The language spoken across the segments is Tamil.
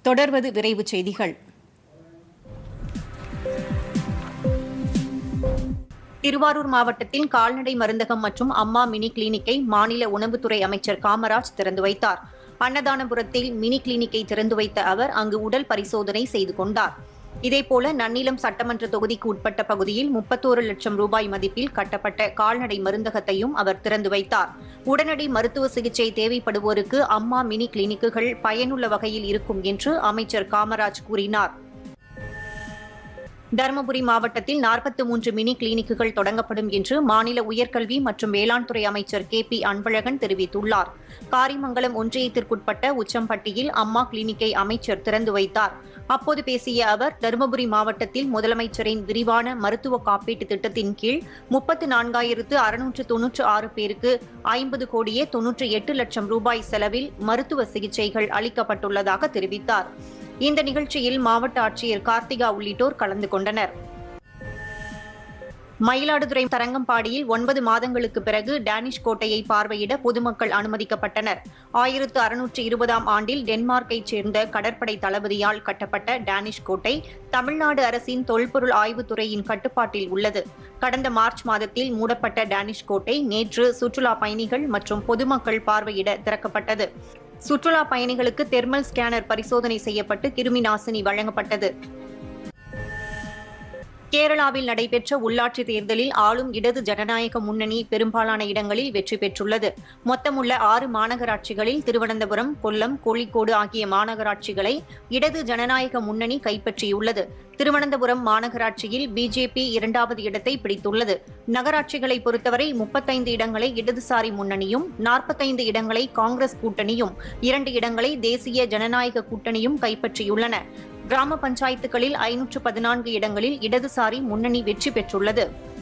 தொடர்வது விரைவுச் செய்திகள் திருவாரூர் மாவட்டத்தில் கால்நடை மருந்தகம் மற்றும் அம்மா மினி கிளினிக்கை மாநில உணவுத்துறை அமைச்சர் காமராஜ் திறந்து வைத்தார் அன்னதானபுரத்தில் மினி கிளினிக்கை திறந்து வைத்த அவர் அங்கு உடல் பரிசோதனை செய்து கொண்டார் இதேபோல நன்னிலம் சட்டமன்ற தொகுதிக்கு உட்பட்ட பகுதியில் முப்பத்தோரு லட்சம் ரூபாய் மதிப்பில் கட்டப்பட்ட கால்நடை மருந்தகத்தையும் அவர் திறந்து வைத்தார் உடனடி மருத்துவ சிகிச்சை தேவைப்படுவோருக்கு அம்மா மினி கிளினிக்குகள் பயனுள்ள வகையில் இருக்கும் என்று அமைச்சர் காமராஜ் கூறினார் தருமபுரி மாவட்டத்தில் நாற்பத்தி மூன்று மினி கிளினிக்குகள் தொடங்கப்படும் என்று மாநில உயர்கல்வி மற்றும் வேளாண் துறை அமைச்சர் கே பி அன்பழகன் தெரிவித்துள்ளார் காரிமங்கலம் ஒன்றியத்திற்குட்பட்ட உச்சம்பட்டியில் அம்மா கிளினிக்கை அமைச்சர் திறந்து வைத்தார் அப்போது பேசிய அவர் தருமபுரி மாவட்டத்தில் முதலமைச்சரின் விரிவான மருத்துவ காப்பீட்டு திட்டத்தின் கீழ் முப்பத்து நான்காயிரத்து அறுநூற்று தொன்னூற்று ஆறு பேருக்கு ஐம்பது கோடியே தொன்னூற்றி எட்டு லட்சம் ரூபாய் செலவில் மருத்துவ சிகிச்சைகள் அளிக்கப்பட்டுள்ளதாக தெரிவித்தார் இந்த நிகழ்ச்சியில் மாவட்ட ஆட்சியர் கார்த்திகா உள்ளிட்டோர் கலந்து கொண்டனர் மயிலாடுதுறை தரங்கம்பாடியில் ஒன்பது மாதங்களுக்கு பிறகு டேனிஷ் கோட்டையை பார்வையிட பொதுமக்கள் அனுமதிக்கப்பட்டனர் ஆயிரத்து அறுநூற்று இருபதாம் ஆண்டில் டென்மார்க்கைச் சேர்ந்த கடற்படை தளபதியால் கட்டப்பட்ட டேனிஷ் கோட்டை தமிழ்நாடு அரசின் தொல்பொருள் ஆய்வுத்துறையின் கட்டுப்பாட்டில் உள்ளது கடந்த மார்ச் மாதத்தில் மூடப்பட்ட டேனிஷ் கோட்டை நேற்று சுற்றுலா பயணிகள் மற்றும் பொதுமக்கள் பார்வையிட திறக்கப்பட்டது சுற்றுலா பயணிகளுக்கு தெர்மல் ஸ்கேனர் பரிசோதனை செய்யப்பட்டு கிருமி நாசினி வழங்கப்பட்டது கேரளாவில் நடைபெற்ற உள்ளாட்சி தேர்தலில் ஆளும் இடது ஜனநாயக முன்னணி பெரும்பாலான இடங்களில் வெற்றி பெற்றுள்ளது மொத்தமுள்ள ஆறு மாநகராட்சிகளில் திருவனந்தபுரம் கொல்லம் கோழிக்கோடு ஆகிய மாநகராட்சிகளை இடது ஜனநாயக முன்னணி கைப்பற்றியுள்ளது திருவனந்தபுரம் மாநகராட்சியில் பிஜேபி இரண்டாவது இடத்தை பிடித்துள்ளது நகராட்சிகளை பொறுத்தவரை முப்பத்தைந்து இடங்களை இடதுசாரி முன்னணியும் நாற்பத்தைந்து இடங்களை காங்கிரஸ் கூட்டணியும் இரண்டு இடங்களை தேசிய ஜனநாயக கூட்டணியும் கைப்பற்றியுள்ளன கிராம பஞ்சாயத்துகளில் ஐநூற்று பதினான்கு இடங்களில் இடதுசாரி முன்னணி வெற்றி பெற்றுள்ளது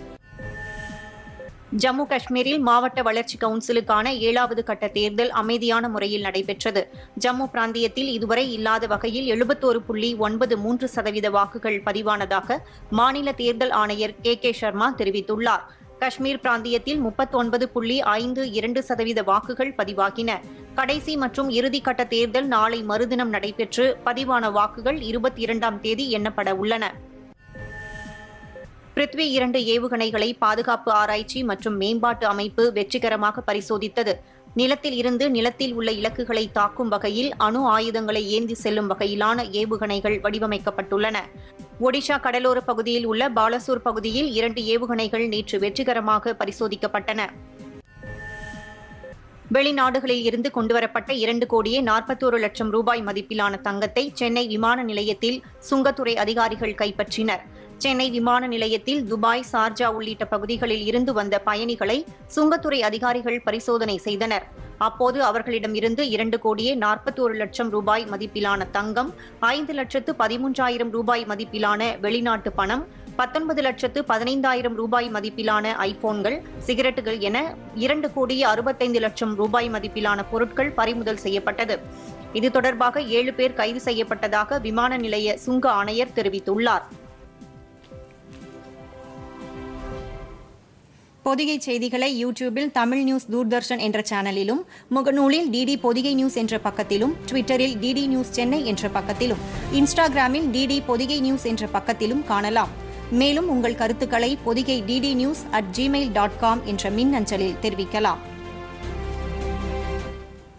ஜம்மு காஷ்மீரில் மாவட்ட வளர்ச்சி கவுன்சிலுக்கான ஏழாவது கட்ட தேர்தல் அமைதியான முறையில் நடைபெற்றது ஜம்மு பிராந்தியத்தில் இதுவரை இல்லாத வகையில் எழுபத்தோரு புள்ளி ஒன்பது மூன்று சதவீத வாக்குகள் பதிவானதாக மாநில தேர்தல் ஆணையர் கே கே சர்மா தெரிவித்துள்ளார் காஷ்மீர் பிராந்தியத்தில் முப்பத்தொன்பது புள்ளி ஐந்து இரண்டு சதவீத வாக்குகள் பதிவாகின கடைசி மற்றும் இறுதிக்கட்ட தேர்தல் நாளை மறுதினம் நடைபெற்று பதிவான வாக்குகள் இருபத்தி இரண்டாம் தேதி எண்ணப்பட உள்ளன பிருத்வி இரண்டு ஏவுகணைகளை பாதுகாப்பு ஆராய்ச்சி மற்றும் மேம்பாட்டு அமைப்பு வெற்றிகரமாக பரிசோதித்தது நிலத்தில் இருந்து நிலத்தில் உள்ள இலக்குகளை தாக்கும் வகையில் அணு ஆயுதங்களை ஏந்தி செல்லும் வகையிலான ஏவுகணைகள் வடிவமைக்கப்பட்டுள்ளன ஒடிஷா கடலோர பகுதியில் உள்ள பாலசூர் பகுதியில் இரண்டு ஏவுகணைகள் நேற்று வெற்றிகரமாக பரிசோதிக்கப்பட்டன வெளிநாடுகளில் இருந்து கொண்டுவரப்பட்ட இரண்டு கோடியே நாற்பத்தோரு லட்சம் ரூபாய் மதிப்பிலான தங்கத்தை சென்னை விமான நிலையத்தில் சுங்கத்துறை அதிகாரிகள் கைப்பற்றினர் சென்னை விமான நிலையத்தில் துபாய் சார்ஜா உள்ளிட்ட பகுதிகளில் இருந்து வந்த பயணிகளை சுங்கத்துறை அதிகாரிகள் பரிசோதனை செய்தனர் அப்போது அவர்களிடம் இருந்து இரண்டு கோடியே நாற்பத்தோரு லட்சம் ரூபாய் மதிப்பிலான தங்கம் ஐந்து லட்சத்து பதிமூன்றாயிரம் ரூபாய் மதிப்பிலான வெளிநாட்டு பணம் பத்தொன்பது லட்சத்து பதினைந்தாயிரம் ரூபாய் மதிப்பிலான ஐபோன்கள் சிகரெட்டுகள் என இரண்டு கோடியே அறுபத்தைந்து லட்சம் ரூபாய் மதிப்பிலான பொருட்கள் பறிமுதல் செய்யப்பட்டது இது தொடர்பாக ஏழு பேர் கைது செய்யப்பட்டதாக விமான நிலைய சுங்க ஆணையர் தெரிவித்துள்ளார் பொதிகை செய்திகளை யூடியூபில் தமிழ் நியூஸ் தூர்தர்ஷன் என்ற சேனலிலும் முகநூலில் டிடி பொதிகை நியூஸ் என்ற பக்கத்திலும் ட்விட்டரில் டிடி நியூஸ் சென்னை என்ற பக்கத்திலும் இன்ஸ்டாகிராமில் டிடி பொதிகை நியூஸ் என்ற பக்கத்திலும் காணலாம் மேலும் உங்கள் கருத்துக்களை Podhigai DD news at Gmail dot com என்ற மின் அஞ்சலில் தெரிவிக்கலாம்